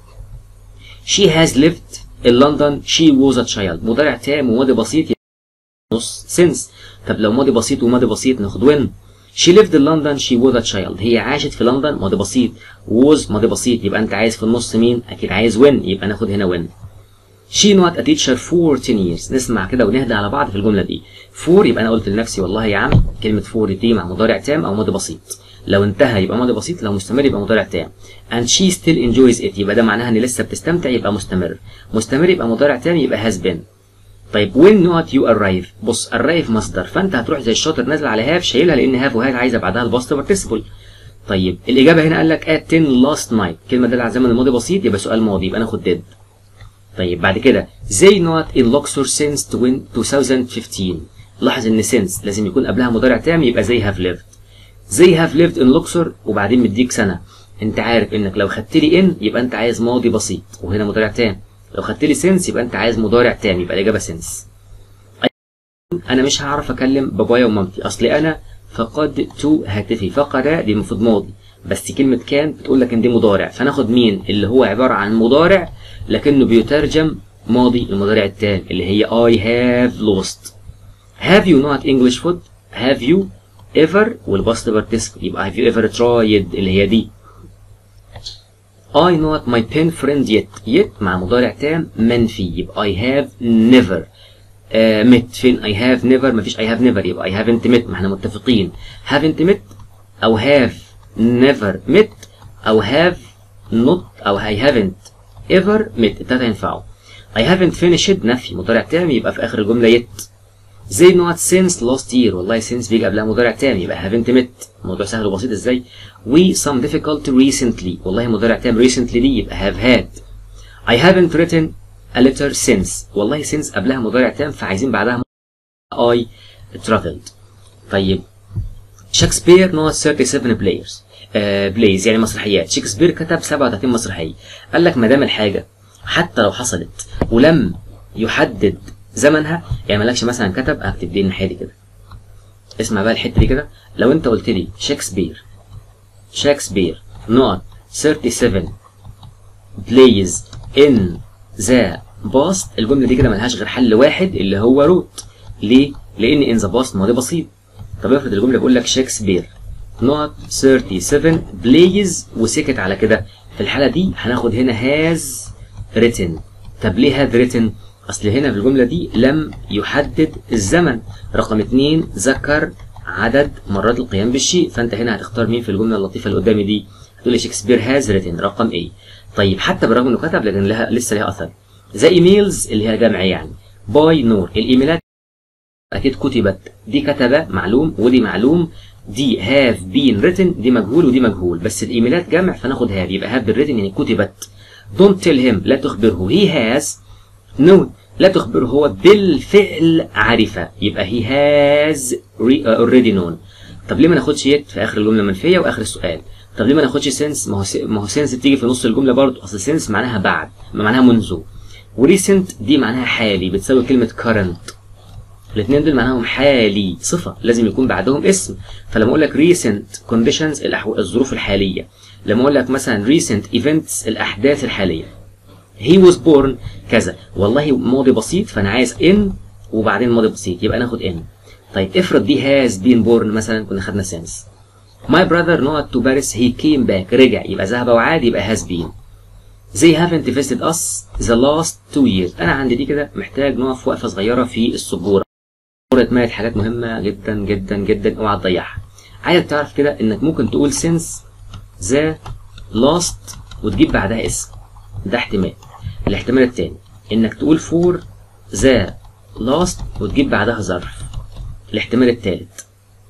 she has lived in London she was a child مضارع تام وماضي بسيط نص since طب لو ماضي بسيط وماضي بسيط ناخد when she lived in London she was a child هي عاشت في لندن ماضي بسيط was ماضي بسيط يبقى انت عايز في النص مين اكيد عايز when يبقى ناخد هنا when she not a teacher for 10 years نسمع كده ونهدى على بعض في الجمله دي for يبقى انا قلت لنفسي والله يا عم كلمه for دي مع مضارع تام او ماضي بسيط لو انتهى يبقى ماضي بسيط لو مستمر يبقى مضارع تام and she still enjoys it يبقى ده معناها ان لسه بتستمتع يبقى مستمر مستمر يبقى مضارع تام يبقى has been طيب when not you arrive بص arrive مصدر فانت هتروح زي الشاطر نازل على هاف شايلها لان هاف وهاف عايزه بعدها الباست participle طيب الاجابه هنا قال لك at 10 last night كلمه دل على الزمن الماضي بسيط يبقى سؤال ماضي يبقى ناخد did طيب بعد كده they not in Luxor since 2015 لاحظ ان since لازم يكون قبلها مضارع تام يبقى they have lived they have lived in Luxor وبعدين مديك سنه انت عارف انك لو خدت لي ان يبقى انت عايز ماضي بسيط وهنا مضارع تام لو خدت لي since يبقى انت عايز مضارع تام يبقى الاجابه since انا مش هعرف اكلم بابايا ومامتي اصلي انا فقدت هاتفي فقد دي المفروض ماضي بس كلمة كان بتقول لك ان دي مضارع فناخد مين اللي هو عبارة عن مضارع لكنه بيترجم ماضي المضارع التام اللي هي I have lost have you not English food have you ever والباست participle يبقى have you ever tried اللي هي دي I not my pen friend yet yet مع مضارع تام منفي يبقى I have never uh, met فين I have never مفيش I have never يبقى I haven't met ما احنا متفقين haven't met أو have never met أو have not أو I haven't ever met التلاتة ينفعوا I haven't finished نفي مضارع تام يبقى في آخر الجملة yet they not since last year والله since بيجي قبلها مضارع تام يبقى haven't met الموضوع سهل وبسيط ازاي we some difficult recently والله مضارع تام recently دي يبقى have had I haven't written a letter since والله since قبلها مضارع تام فعايزين بعدها I traveled طيب شكسبير نوت 37 بلايرز آه بلايز يعني مسرحيات شكسبير كتب 37 مسرحيه قال لك ما دام الحاجه حتى لو حصلت ولم يحدد زمنها يعني مالكش مثلا كتب هكتب دي الناحيه دي كده اسمع بقى الحته دي كده لو انت قلت لي شكسبير شكسبير نوت 37 بلايز ان ذا باست الجمله دي كده ملهاش غير حل واحد اللي هو روت ليه؟ لان ان ذا باست ماضي بسيط طب افرض الجمله بيقول لك شكسبير نوت 37 بلايز وسكت على كده في الحاله دي هناخد هنا هاز written طب ليه هاز written اصل هنا في الجمله دي لم يحدد الزمن رقم اتنين ذكر عدد مرات القيام بالشيء فانت هنا هتختار مين في الجمله اللطيفه اللي قدامي دي هتقول لي شكسبير هاز written رقم ايه طيب حتى بالرغم انه كتب لكن لها لسه ليها اثر زي ايميلز اللي هي جمع يعني باي نور الايميلات اكيد كتبت دي كتب معلوم ودي معلوم دي هاف بين written دي مجهول ودي مجهول بس الايميلات جمع فناخد هاف يبقى هاف بالريتن يعني كتبت don't tell him لا تخبره he has no لا تخبره هو بالفعل عرف يبقى he has already known طب ليه ما ناخدش يت في اخر الجمله منفيه واخر السؤال طب ليه ما ناخدش سنس ما هو ما هو سنس بتيجي في نص الجمله برضه اصل سنس معناها بعد معناها منذ وريسنت دي معناها حالي بتساوي كلمه current الاثنين دول معناهم حالي صفه لازم يكون بعدهم اسم فلما اقول لك recent conditions الأحو... الظروف الحاليه لما اقول لك مثلا recent events الاحداث الحاليه he was born كذا والله ماضي بسيط فانا عايز in وبعدين ماضي بسيط يبقى ناخد in طيب افرض دي has been born مثلا كنا خدنا since my brother not to Paris he came back رجع يبقى ذهب وعاد يبقى has been they haven't visited us the last two years انا عندي دي كده محتاج نقف وقفه صغيره في السبوره سبوره مات حاجات مهمه جدا جدا جدا اوعى تضيعها عايز تعرف كده انك ممكن تقول since the last وتجيب بعدها اسم ده احتمال الاحتمال التاني انك تقول for the last وتجيب بعدها ظرف الاحتمال التالت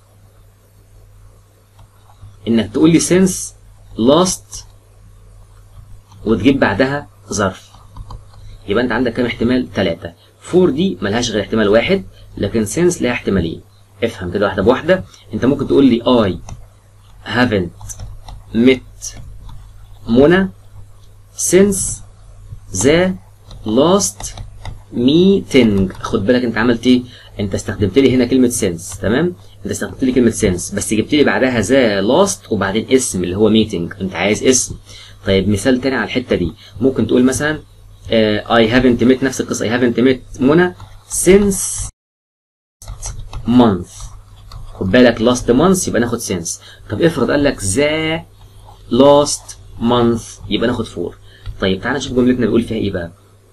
انك تقول لي since last وتجيب بعدها ظرف يبقى انت عندك كام احتمال ثلاثة فور دي ملهاش غير احتمال واحد لكن since لها احتمالين افهم كده واحدة بواحدة انت ممكن تقول لي I haven't met منى since the last meeting خد بالك انت عملت ايه انت استخدمت لي هنا كلمة since تمام انت استخدمت لي كلمة since بس جبت لي بعدها the last وبعدين اسم اللي هو meeting انت عايز اسم طيب مثال تاني على الحتة دي ممكن تقول مثلا uh, I haven't met نفس القصة I haven't met منى since month خد بالك last month يبقى ناخد since طب افرض قال لك the last month يبقى ناخد for طيب تعالى نشوف جملتنا بيقول فيها ايه بقى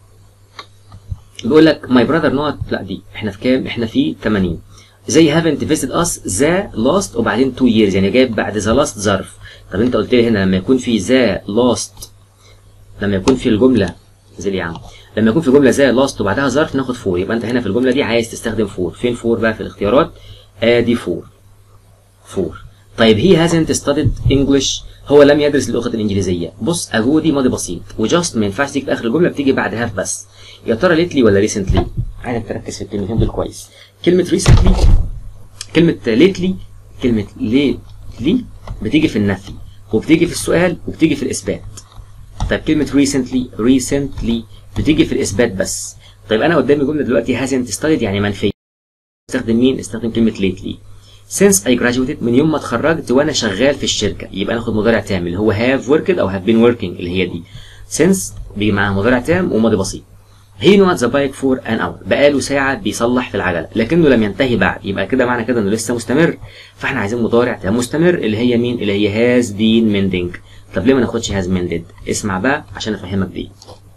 بيقول لك my brother not لا دي احنا في كام احنا في 80 they haven't visited us the last وبعدين two years يعني جايب بعد the last ظرف طب انت قلت لي هنا لما يكون في the last لما يكون في الجمله زي يا عم لما يكون في جمله زي لاست وبعدها ظرف ناخد فور يبقى انت هنا في الجمله دي عايز تستخدم فور فين فور بقى في الاختيارات ادي فور فور طيب هي hasn't studied English هو لم يدرس اللغه الانجليزيه بص اجو دي ماضي بسيط وجاست ما ينفعش تيجي في اخر الجمله بتيجي بعد هاف بس يا ترى ليتلي ولا ريسنتلي عايزك تركز في الكلمتين دول كويس كلمه ريسنتلي كلمه ليتلي كلمه ليتلي بتيجي في النفي وبتيجي في السؤال وبتيجي في الاثبات طيب كلمه recently recently بتيجي في الاثبات بس طيب انا قدامي جمله دلوقتي hasn't studied يعني منفيه استخدم مين استخدم كلمه lately since I graduated من يوم ما اتخرجت وانا شغال في الشركه يبقى ناخد مضارع تام اللي هو have worked او have been working اللي هي دي since بيجي معاها مضارع تام وماضي بسيط he not the bike for an hour بقاله ساعه بيصلح في العجله لكنه لم ينتهي بعد يبقى كده معنى كده انه لسه مستمر فاحنا عايزين مضارع تام مستمر اللي هي مين اللي هي has been mending طب ليه ما ناخدش has mended اسمع بقى عشان افهمك دي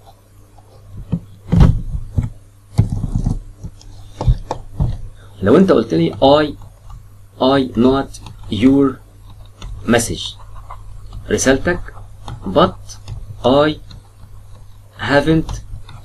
لو انت قلت لي I I not your message رسالتك but I haven't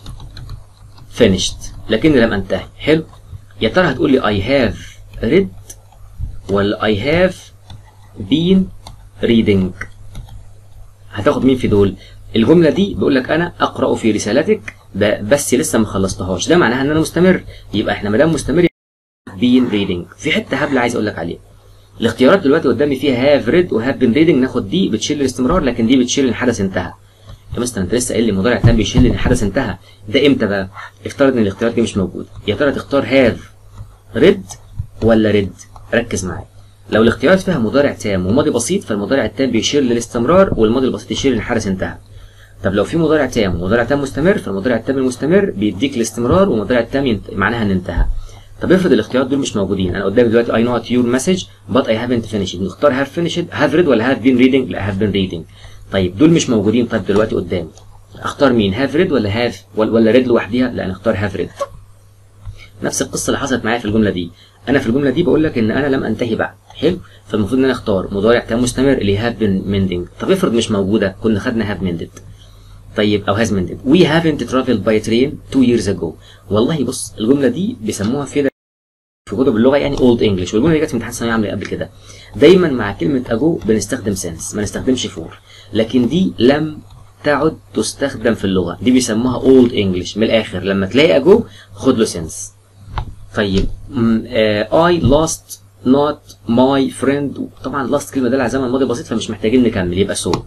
finished لكني لم انتهي حلو يا ترى هتقول لي I have read ولا I have been reading هتاخد مين في دول الجملة دي بيقول لك أنا أقرأ في رسالتك بس لسه ما خلصتهاش ده معناها إن أنا مستمر يبقى إحنا ما دام مستمر been reading في حته هبله عايز اقول لك عليها الاختيارات دلوقتي قدامي فيها have read و have been reading ناخد دي بتشيل الاستمرار لكن دي بتشيل ان الحدث انتهى يا مستر انت لسه قايل لي مضارع تام بيشيل ان الحدث انتهى ده امتى بقى افترض ان الاختيارات دي مش موجوده يا ترى تختار have read ولا read ركز معايا لو الاختيارات فيها مضارع تام وماضي بسيط فالمضارع التام بيشير للاستمرار والماضي البسيط يشير ان الحدث انتهى طب لو في مضارع تام ومضارع تام مستمر فالمضارع التام المستمر بيديك الاستمرار والمضارع التام ينت... معناها ان انتهى طب افرض الاختيارات دول مش موجودين انا قدامي دلوقتي I not your message but I haven't finished نختار have finished have read ولا have been reading لا have been reading طيب دول مش موجودين طيب دلوقتي قدامي اختار مين have read ولا have ولا read لوحديها لا نختار have read نفس القصه اللي حصلت معايا في الجمله دي انا في الجمله دي بقول لك ان انا لم انتهي بعد حلو فالمفروض ان انا اختار مضارع تام مستمر اللي have been mending طب افرض مش موجوده كنا خدنا have mended طيب او has mended we haven't traveled by train two years ago والله بص الجمله دي بيسموها في في كتب اللغه يعني اولد انجلش والجمله دي جت في امتحان ثانويه عامه قبل كده دايما مع كلمه اجو بنستخدم سنس ما نستخدمش فور لكن دي لم تعد تستخدم في اللغه دي بيسموها اولد انجلش من الاخر لما تلاقي اجو خد له سنس طيب اي لاست نوت ماي فريند طبعا لاست كلمه ده على زمن ماضي بسيط فمش محتاجين نكمل يبقى سو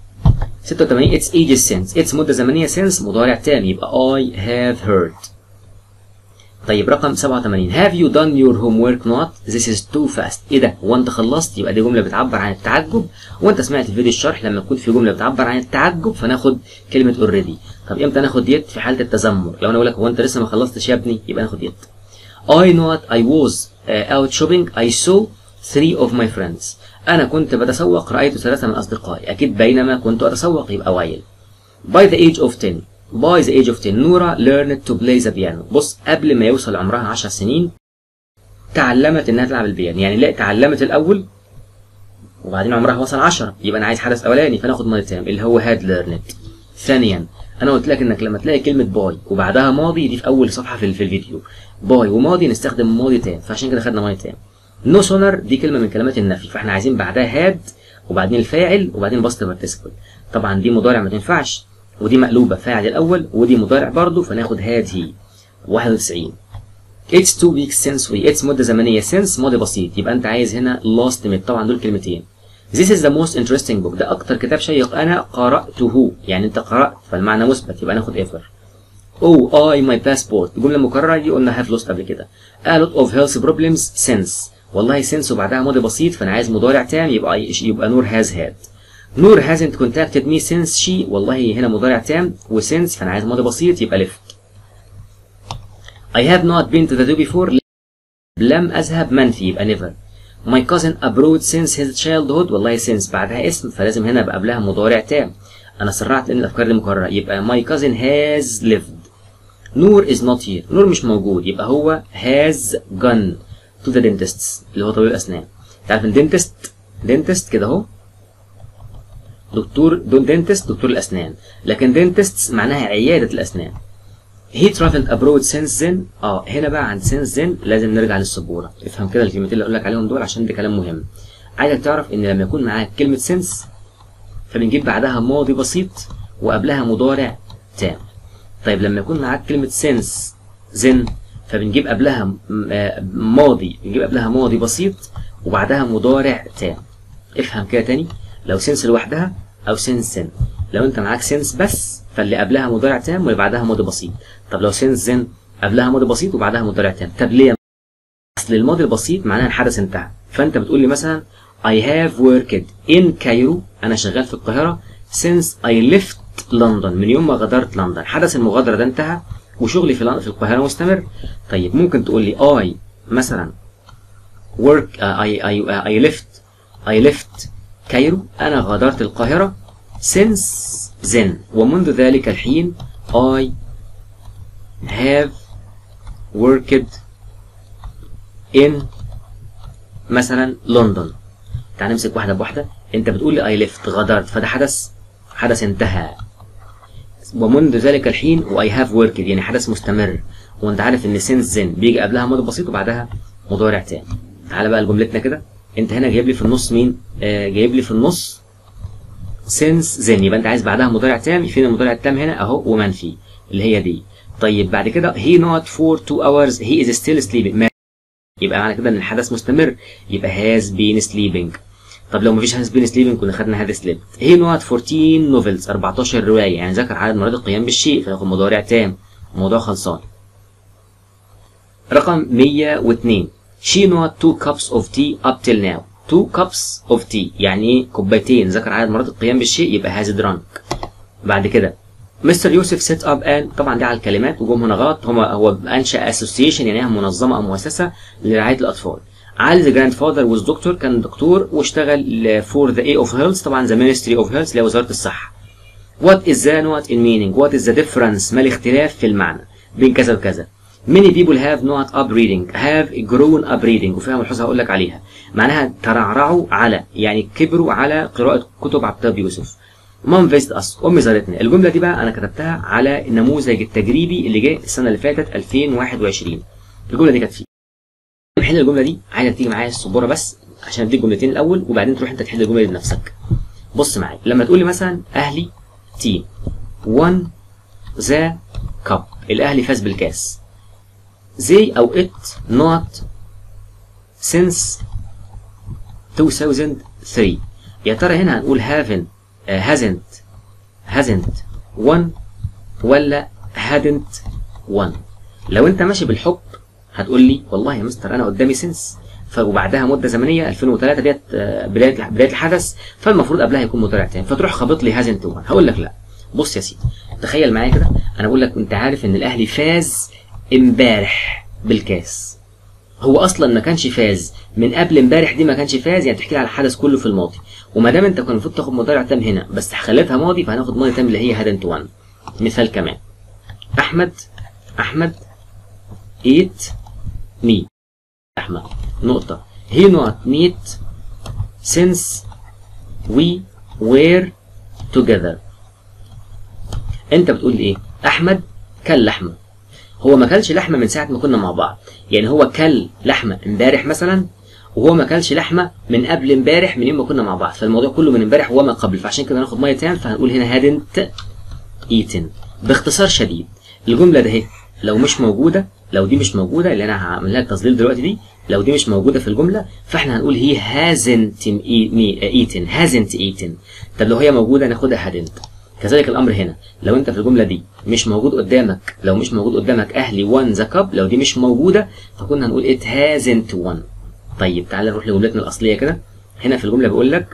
86 اتس ايجز سنس اتس مده زمنيه سنس مضارع تام يبقى I have heard طيب رقم 87 have you done your homework not this is too fast ايه ده هو انت خلصت يبقى دي جمله بتعبر عن التعجب وانت سمعت الفيديو الشرح لما يكون في جمله بتعبر عن التعجب فناخد كلمه already طب امتى ناخد ديت في حاله التذمر لو انا اقول لك هو انت لسه ما خلصتش يا ابني يبقى ناخد ديت I know what I was uh, out shopping I saw three of my friends انا كنت بتسوق رايت ثلاثه من اصدقائي اكيد بينما كنت اتسوق يبقى while by the age of 10 by the age of 10 نورا learned to play the piano بص قبل ما يوصل عمرها 10 سنين تعلمت انها تلعب البيانو يعني لا تعلمت الاول وبعدين عمرها وصل 10 يبقى انا عايز حدث اولاني فناخد ماضي تام اللي هو had learned ثانيا انا قلت لك انك لما تلاقي كلمه باي وبعدها ماضي دي في اول صفحه في في الفيديو باي وماضي نستخدم ماضي تام فعشان كده خدنا ماضي تام نو سونر دي كلمه من كلمات النفي فاحنا عايزين بعدها هاد وبعدين الفاعل وبعدين باست بارتيسيبل طبعا دي مضارع ما تنفعش ودي مقلوبه فاعل الاول ودي مضارع برضه فناخد هاد هي 91 It's two weeks since we It's مدة زمنية since ماضي بسيط يبقى أنت عايز هنا last minute طبعا دول كلمتين This is the most interesting book ده أكتر كتاب شيق أنا قرأته يعني أنت قرأت فالمعنى مثبت يبقى ناخد ever Oh I my passport جملة مكررة دي قلنا have lost قبل كده A lot of health problems since والله since وبعدها ماضي بسيط فأنا عايز مضارع تام يبقى يبقى نور has had نور hasn't contacted me since she والله هنا مضارع تام وسنس فأنا عايز ماضي بسيط يبقى left I have not been to the zoo before لم أذهب منفي يبقى never My cousin abroad since his childhood والله since بعدها اسم فلازم هنا يبقى قبلها مضارع تام أنا سرعت لأن الأفكار دي مكررة يبقى my cousin has lived نور is not here نور مش موجود يبقى هو has gone to the dentist اللي هو طبيب أسنان تعرف الدنتست دنتست كده أهو دكتور دون دنتست دكتور الأسنان لكن دنتست معناها عيادة الأسنان he traveled abroad since then اه هنا بقى عند since then لازم نرجع للسبوره افهم كده الكلمتين اللي اقول لك عليهم دول عشان ده كلام مهم عايزك تعرف ان لما يكون معاك كلمه since فبنجيب بعدها ماضي بسيط وقبلها مضارع تام طيب لما يكون معاك كلمه since then فبنجيب قبلها ماضي بنجيب قبلها ماضي بسيط وبعدها مضارع تام افهم كده تاني لو since لوحدها او since then لو انت معاك since بس فاللي قبلها مضارع تام واللي بعدها ماضي بسيط طب لو سينس زن قبلها ماضي بسيط وبعدها مضارع تام طب ليه اصل الماضي البسيط معناها الحدث انتهى فانت بتقول لي مثلا I have worked in Cairo انا شغال في القاهره since I left London من يوم ما غادرت لندن حدث المغادره ده انتهى وشغلي في في القاهره مستمر طيب ممكن تقول لي I مثلا work uh, I I uh, I left I left كايرو انا غادرت القاهره since then ومنذ ذلك الحين I have worked in مثلا لندن تعال نمسك واحدة بواحدة انت بتقول لي I left غادرت فده حدث حدث انتهى ومنذ ذلك الحين و I have worked يعني حدث مستمر وانت عارف ان since then بيجي قبلها ماضي بسيط وبعدها مضارع تاني تعالى بقى لجملتنا كده انت هنا جايب لي في النص مين آه جايب لي في النص since then يبقى انت عايز بعدها مضارع تام فين المضارع التام هنا اهو ومنفي اللي هي دي طيب بعد كده he not for two hours he is still sleeping ما يبقى معنى كده ان الحدث مستمر يبقى has been sleeping طب لو مفيش has been sleeping كنا خدنا had slept he not 14 novels 14 رواية يعني ذكر عدد مرات القيام بالشيء فياخد مضارع تام الموضوع خلصان رقم 102 she not two cups of tea up till now two cups of tea يعني ايه كوبايتين ذكر عدد مرات القيام بالشيء يبقى has drunk بعد كده مستر يوسف سيت اب ان طبعا دي على الكلمات وجم هنا غلط هو هو انشا اسوسيشن يعني منظمه او مؤسسه لرعايه الاطفال علي ذا جراند فاذر واز دكتور كان دكتور واشتغل فور ذا اي اوف هيلث طبعا ذا مينستري اوف هيلث اللي هي وزاره الصحه وات از ذا نوت ان مينينج وات از ذا ديفرنس ما الاختلاف في المعنى بين كذا وكذا many people have not up reading have grown up reading وفيها ملحوظه هقول لك عليها معناها ترعرعوا على يعني كبروا على قراءه كتب عبد الله يوسف مام فيزت اس امي زارتني الجمله دي بقى انا كتبتها على النموذج التجريبي اللي جه السنه اللي فاتت 2021 الجمله دي كانت فيه نحل الجمله دي عايزك تيجي معايا السبوره بس عشان اديك جملتين الاول وبعدين تروح انت تحل الجمله دي بنفسك بص معايا لما تقول لي مثلا اهلي تيم 1 ذا كاب الاهلي فاز بالكاس they او it not since 2003 يا ترى هنا هنقول haven't uh, hasn't hasn't won ولا hadn't won لو انت ماشي بالحب هتقول لي والله يا مستر انا قدامي سنس وبعدها مده زمنيه 2003 ديت آه، بدايه بدايه الحدث فالمفروض قبلها يكون مضارع تاني فتروح خابط لي هازنت وان هقول لك لا بص يا سيدي تخيل معايا كده انا بقول لك انت عارف ان الاهلي فاز امبارح بالكاس هو اصلا ما كانش فاز من قبل امبارح دي ما كانش فاز يعني تحكي لي على الحدث كله في الماضي وما دام انت كان المفروض تاخد مضارع تام هنا بس خليتها ماضي فهناخد ماضي تام اللي هي هادنت وان مثال كمان احمد احمد eat meat احمد نقطة he not meat since we were together انت بتقول ايه احمد كل لحمة هو ما كلش لحمة من ساعة ما كنا مع بعض يعني هو كل لحمة امبارح مثلا وهو ما كلش لحمة من قبل امبارح من يوم ما كنا مع بعض فالموضوع كله من امبارح وما قبل فعشان كده ناخد مية تام فهنقول هنا hadn't eaten باختصار شديد الجملة ده اهي لو مش موجودة لو دي مش موجودة اللي انا هعمل لها التظليل دلوقتي دي لو دي مش موجودة في الجملة فاحنا هنقول هي hasn't eaten hasn't eaten طب لو هي موجودة ناخدها hadn't كذلك الامر هنا لو انت في الجمله دي مش موجود قدامك لو مش موجود قدامك اهلي وان ذا كاب لو دي مش موجوده فكنا هنقول it hasn't won طيب تعال نروح لجملتنا الاصليه كده هنا في الجمله بيقول لك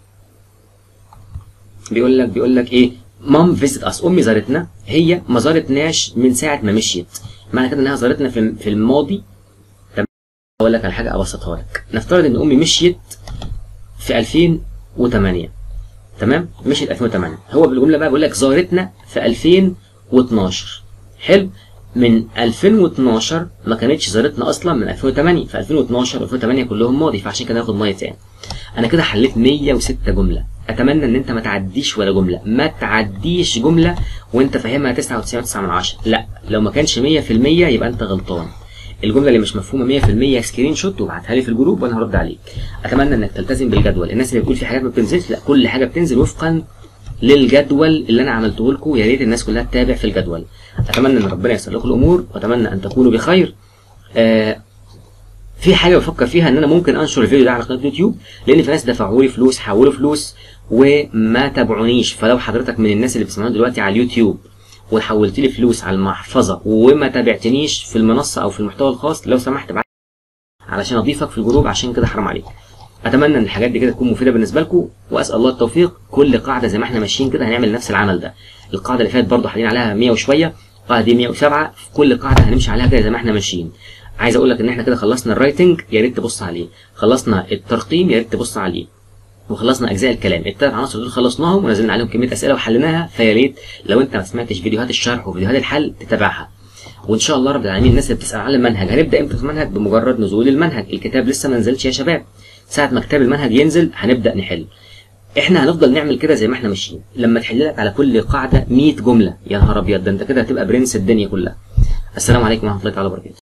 بيقول لك بيقول لك ايه مام فيزيت اس امي زارتنا هي ما زارتناش من ساعه ما مشيت معنى كده انها زارتنا في في الماضي طب اقول لك على حاجه ابسطها لك نفترض ان امي مشيت في 2008 تمام مشيت 2008 هو بالجمله بقى بيقول لك زارتنا في 2012 حلو من 2012 ما كانتش زارتنا اصلا من 2008 في 2012 و2008 كلهم ماضي فعشان كده ناخد ميه تاني انا كده حليت 106 جمله اتمنى ان انت ما تعديش ولا جمله ما تعديش جمله وانت فاهمها 99.9 من 10 لا لو ما كانش 100% يبقى انت غلطان الجمله اللي مش مفهومه 100% سكرين شوت وابعتها لي في الجروب وانا هرد عليك اتمنى انك تلتزم بالجدول الناس اللي بتقول في حاجات ما بتنزلش لا كل حاجه بتنزل وفقا للجدول اللي انا عملته لكم يا ريت الناس كلها تتابع في الجدول اتمنى ان ربنا ييسر لكم الامور واتمنى ان تكونوا بخير آه في حاجه بفكر فيها ان انا ممكن انشر الفيديو ده على قناه اليوتيوب لان في ناس دفعوا لي فلوس حولوا فلوس وما تابعونيش فلو حضرتك من الناس اللي بتسمعوني دلوقتي على اليوتيوب وحولت لي فلوس على المحفظه وما تابعتنيش في المنصه او في المحتوى الخاص لو سمحت ابعت علشان اضيفك في الجروب عشان كده حرام عليك اتمنى ان الحاجات دي كده تكون مفيده بالنسبه لكم واسال الله التوفيق كل قاعده زي ما احنا ماشيين كده هنعمل نفس العمل ده القاعده اللي فاتت برضه حالين عليها 100 وشويه القاعده دي 107 في كل قاعده هنمشي عليها كده زي ما احنا ماشيين عايز اقول لك ان احنا كده خلصنا الرايتنج يا ريت تبص عليه خلصنا الترقيم يا ريت تبص عليه وخلصنا اجزاء الكلام الثلاث عناصر دول خلصناهم ونزلنا عليهم كميه اسئله وحليناها فيا ريت لو انت ما سمعتش فيديوهات الشرح وفيديوهات الحل تتابعها وان شاء الله رب العالمين الناس اللي بتسال على المنهج هنبدا امتى في المنهج بمجرد نزول المنهج الكتاب لسه ما نزلش يا شباب ساعه ما كتاب المنهج ينزل هنبدا نحل احنا هنفضل نعمل كده زي ما احنا ماشيين لما تحل لك على كل قاعده 100 جمله يا نهار ابيض ده انت كده هتبقى برنس الدنيا كلها السلام عليكم ورحمه الله تعالى وبركاته